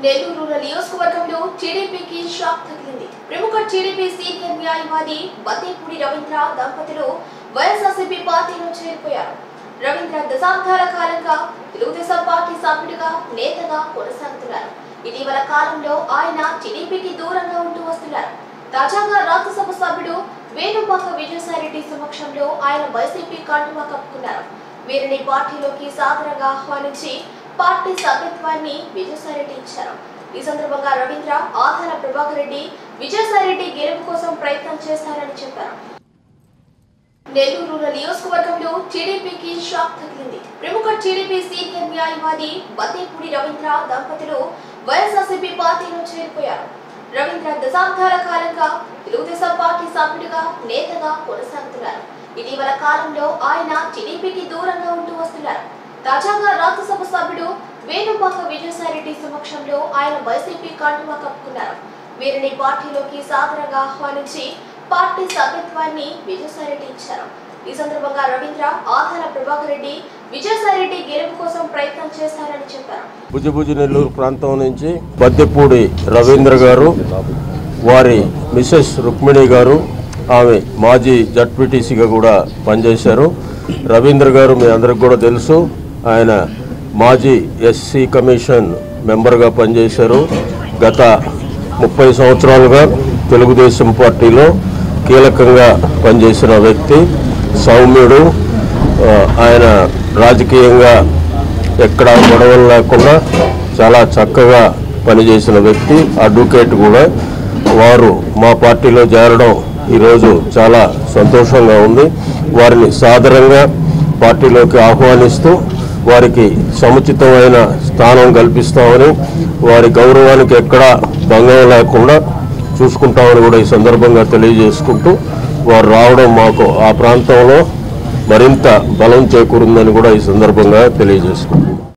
Nellore rural నియోజకవర్గంలో టీడీపీకి shock తగిలింది ప్రముఖ టీడీపీ సీనియర్ న్యాయవాది బతేపూడి రవీంద్ర దంపతులు వైఎస్ఆర్సీపీ పార్టీలో చేరిపోయారు రవీంద్ర దశాబ్దాల కాలంగా తెలుగుదేశం పార్టీ సభ్యుడిగా నేతగా కొనసాగుతున్నారు ఇటీవల కాలంలో ఆయన టీడీపీకి దూరంగా ఉంటూ వస్తున్నారు తాజాగా రాజ్యసభ సభ్యుడు వేణుపాక విజయసాయిరెడ్డి సమక్షంలో ఆయన వైసీపీ కండువా కప్పుకున్నారు వీరిని పార్టీలోకి సాదరంగా ఆహ్వానించి పార్టీ సభ్యత్వాన్ని విజయసాయిరెడ్డి ఇచ్చారు ఈ సందర్భంగా రవీంద్ర ఆధార ప్రభాకర్ రెడ్డి విజయసాయిరెడ్డి గెలుపు కోసం ప్రయత్నం చేశారని చెప్పారు నెల్లూరు రూరల్ నియోజకవర్గంలో టీడీపీకి షాక్ తగిలింది ప్రముఖ టీడీపీ సీనియర్ న్యాయవాది బతేపూడి రవీంద్ర దంపతులు వైఎస్ఆర్సీపీ పార్టీలో చేరిపోయారు రవీంద్ర దశాబ్దాల కాలంగా తెలుగుదేశం పార్టీ సభ్యుడిగా నేతగా కొనసాగుతున్నారు ఇటీవల కాలంలో ఆయన టీడీపీకి దూరంగా ఉంటూ వస్తున్నారు తాజాగా రాజ్యసభ సభ్యుడు వేణుపాక విజయసాయిరెడ్డి సమక్షంలో ఆయన వైసీపీ కండువా కప్పుకున్నారు వీరిని పార్టీలోకి సాదరంగా ఆహ్వానించి పార్టీ సభ్యత్వాన్ని విజయసాయిరెడ్డి ఇచ్చారు ఈ సందర్భంగా రవీంద్ర ఆధార ప్రభాకర్ రెడ్డి విజయసాయిరెడ్డి గెలుపు కోసం ప్రయత్నం చేశారని చెప్పారు భుజభుజ నెల్లూరు ప్రాంతం నుంచి బద్దెపూడి రవీంద్ర గారు వారి మిసెస్ రుక్మిణి గారు ఆమె మాజీ జడ్పీటీసీగా కూడా పనిచేశారు రవీంద్ర గారు మీ అందరికి కూడా తెలుసు ఆయన మాజీ ఎస్సీ కమిషన్ మెంబర్గా పనిచేశారు గత ముప్పై సంవత్సరాలుగా తెలుగుదేశం పార్టీలో కీలకంగా పనిచేసిన వ్యక్తి సౌమ్యుడు ఆ, ఆయన రాజకీయంగా ఎక్కడ గొడవలు లేకుండా చాలా చక్కగా పనిచేసిన వ్యక్తి అడ్వకేట్ కూడా వారు మా పార్టీలో చేరడం ఈరోజు చాలా సంతోషంగా ఉంది వారిని సాదరంగా పార్టీలోకి ఆహ్వానిస్తూ వారికి సముచితమైన స్థానం కల్పిస్తామని వారి గౌరవానికి ఎక్కడా భంగం లేకుండా చూసుకుంటామని కూడా ఈ సందర్భంగా తెలియజేసుకుంటూ వారు రావడం మాకు ఆ ప్రాంతంలో మరింత బలం చేకూరుందని కూడా ఈ సందర్భంగా తెలియజేసుకుంటున్నాం